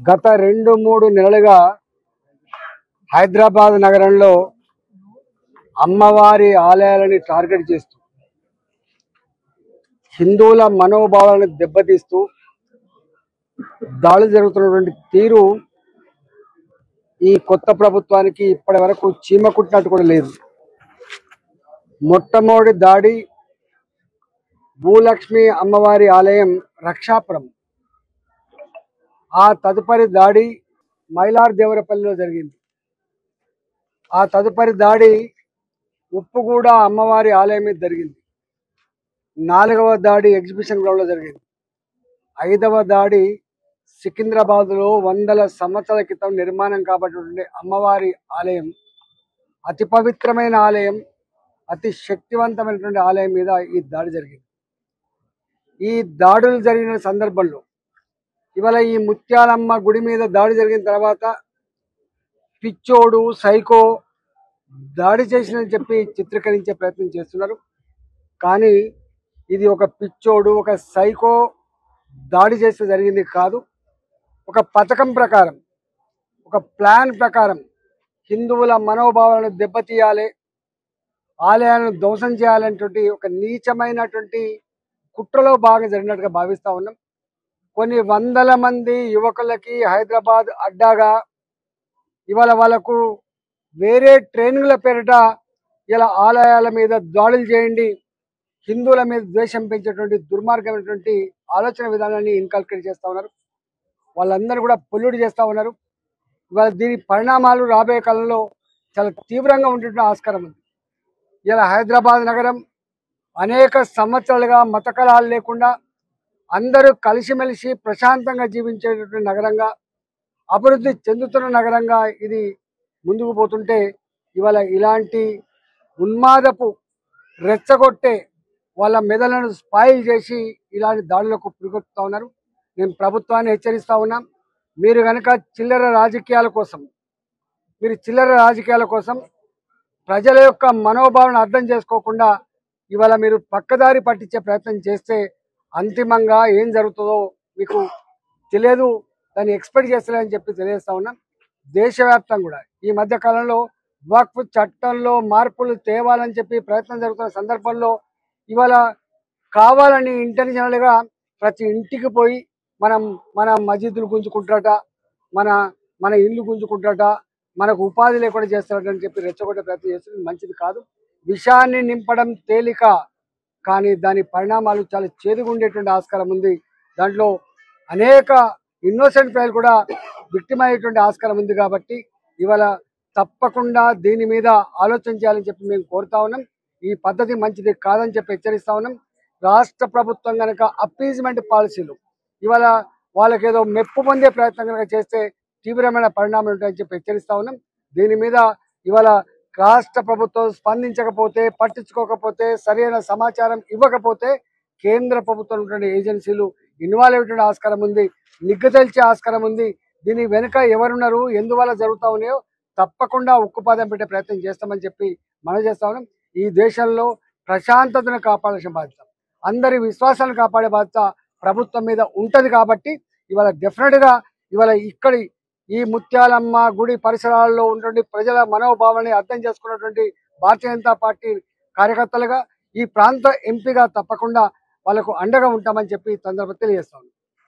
గత రెండు మూడు నెలలుగా హైదరాబాద్ నగరంలో అమ్మవారి ఆలయాలని టార్గెట్ చేస్తూ హిందువుల మనోభావాలను దెబ్బతీస్తూ దాడులు జరుగుతున్నటువంటి తీరు ఈ కొత్త ప్రభుత్వానికి ఇప్పటి వరకు చీమ కుట్టినట్టు కూడా లేదు మొట్టమొదటి దాడి భూలక్ష్మి అమ్మవారి ఆలయం రక్షాపురం ఆ తదుపరి దాడి మైలార్ దేవరపల్లిలో జరిగింది ఆ తదుపరి దాడి ఉప్పుగూడ అమ్మవారి ఆలయం మీద జరిగింది నాలుగవ దాడి ఎగ్జిబిషన్ గ్రౌండ్లో జరిగింది ఐదవ దాడి సికింద్రాబాద్లో వందల సంవత్సరాల క్రితం నిర్మాణం కాబట్టినటువంటి అమ్మవారి ఆలయం అతి పవిత్రమైన ఆలయం అతి శక్తివంతమైనటువంటి ఆలయం మీద ఈ దాడి జరిగింది ఈ దాడులు జరిగిన సందర్భంలో ఇవాళ ఈ ముత్యాలమ్మ గుడి మీద దాడి జరిగిన తర్వాత పిచ్చోడు సైకో దాడి చేసిందని చెప్పి చిత్రీకరించే ప్రయత్నం చేస్తున్నారు కానీ ఇది ఒక పిచ్చోడు ఒక సైకో దాడి చేస్తే జరిగింది కాదు ఒక పథకం ప్రకారం ఒక ప్లాన్ ప్రకారం హిందువుల మనోభావాలను దెబ్బతీయాలి ఆలయాలను ధ్వంసం చేయాలనేటువంటి ఒక నీచమైనటువంటి కుట్రలో బాగా జరిగినట్టుగా భావిస్తా ఉన్నాం కొన్ని వందల మంది యువకులకి హైదరాబాద్ అడ్డాగా ఇవాళ వాళ్ళకు వేరే ట్రైనింగ్ల పేరిట ఇలా ఆలయాల మీద దాడులు చేయండి హిందువుల మీద ద్వేషం పెంచేటువంటి దుర్మార్గమైనటువంటి ఆలోచన విధానాన్ని ఇన్కల్కేట్ చేస్తా ఉన్నారు వాళ్ళందరూ కూడా పొల్యూట్ చేస్తా ఉన్నారు ఇవాళ దీని పరిణామాలు రాబోయే కాలంలో చాలా తీవ్రంగా ఉండేటువంటి ఆస్కారం ఉంది ఇలా హైదరాబాద్ నగరం అనేక సంవత్సరాలుగా మత కలహాలు లేకుండా అందరూ కలిసిమెలిసి ప్రశాంతంగా జీవించేటటువంటి నగరంగా అభివృద్ధి చెందుతున్న నగరంగా ఇది ముందుకు పోతుంటే ఇవాళ ఇలాంటి ఉన్మాదపు రెచ్చగొట్టే వాళ్ళ మెదలను స్పాయిల్ చేసి ఇలాంటి దాడులకు పురిగొత్తుతా ఉన్నారు నేను ప్రభుత్వాన్ని హెచ్చరిస్తా ఉన్నాం మీరు కనుక చిల్లర రాజకీయాల కోసం మీరు చిల్లర రాజకీయాల కోసం ప్రజల యొక్క మనోభావాలను అర్థం చేసుకోకుండా ఇవాళ మీరు పక్కదారి పట్టించే ప్రయత్నం చేస్తే అంతిమంగా ఏం జరుగుతుందో మీకు తెలియదు దాన్ని ఎక్స్పెక్ట్ చేస్తలేదని చెప్పి తెలియజేస్తా ఉన్నాం దేశవ్యాప్తంగా కూడా ఈ మధ్య కాలంలో వక్ఫ్ చట్టంలో మార్పులు తేవాలని చెప్పి ప్రయత్నం జరుగుతున్న సందర్భంలో ఇవాళ కావాలని intentional గా ప్రతి ఇంటికి పోయి మనం మన మసీదులు గుంజుకుంటాట మన మన ఇల్లు గుంజుకుంటాట మనకు ఉపాధి లేకుండా చేస్తారని చెప్పి రెచ్చగొట్టే ప్రయత్నం చేస్తుంది మంచిది కాదు విషాన్ని నింపడం తేలిక కానీ దాని పరిణామాలు చాలా చేదుగా ఉండేటువంటి ఆస్కారం ఉంది దాంట్లో అనేక ఇన్నోసెంట్ ప్రజలు కూడా విక్టిమ్ అయ్యేటువంటి ఆస్కారం ఉంది కాబట్టి ఇవాళ తప్పకుండా దీని మీద ఆలోచన చేయాలని చెప్పి మేము కోరుతా ఉన్నాం ఈ పద్ధతి మంచిది కాదని చెప్పి హెచ్చరిస్తా ఉన్నాం రాష్ట్ర ప్రభుత్వం కనుక అప్పీజ్మెంట్ పాలసీలు ఇవాళ వాళ్ళకి ఏదో మెప్పు పొందే ప్రయత్నం కనుక చేస్తే తీవ్రమైన పరిణామాలు ఉంటాయని చెప్పి హెచ్చరిస్తా ఉన్నాం దీని మీద ఇవాళ రాష్ట్ర ప్రభుత్వం స్పందించకపోతే పట్టించుకోకపోతే సరైన సమాచారం ఇవ్వకపోతే కేంద్ర ప్రభుత్వం ఉన్నటువంటి ఏజెన్సీలు ఇన్వాల్వ్ అయ్యేటువంటి ఆస్కారం ఉంది నిగ్గుతెల్చే ఆస్కారం ఉంది దీని వెనుక ఎవరున్నారు ఎందువల్ల జరుగుతా ఉన్నాయో తప్పకుండా ఉక్కుపాదం పెట్టే ప్రయత్నం చేస్తామని చెప్పి మనం చేస్తా ఉన్నాం ఈ దేశంలో ప్రశాంతతను కాపాడాల్సిన బాధ్యత అందరి విశ్వాసాలను కాపాడే బాధ్యత ప్రభుత్వం మీద ఉంటది కాబట్టి ఇవాళ డెఫినెట్ గా ఇవాళ ఇక్కడి ఈ ముత్యాలమ్మ గుడి పరిసరాల్లో ఉన్నటువంటి ప్రజల మనోభావాన్ని అర్థం చేసుకున్నటువంటి భారతీయ జనతా పార్టీ కార్యకర్తలుగా ఈ ప్రాంత ఎంపీగా తప్పకుండా వాళ్ళకు అండగా ఉంటామని చెప్పి ఈ సందర్భంగా తెలియజేస్తాను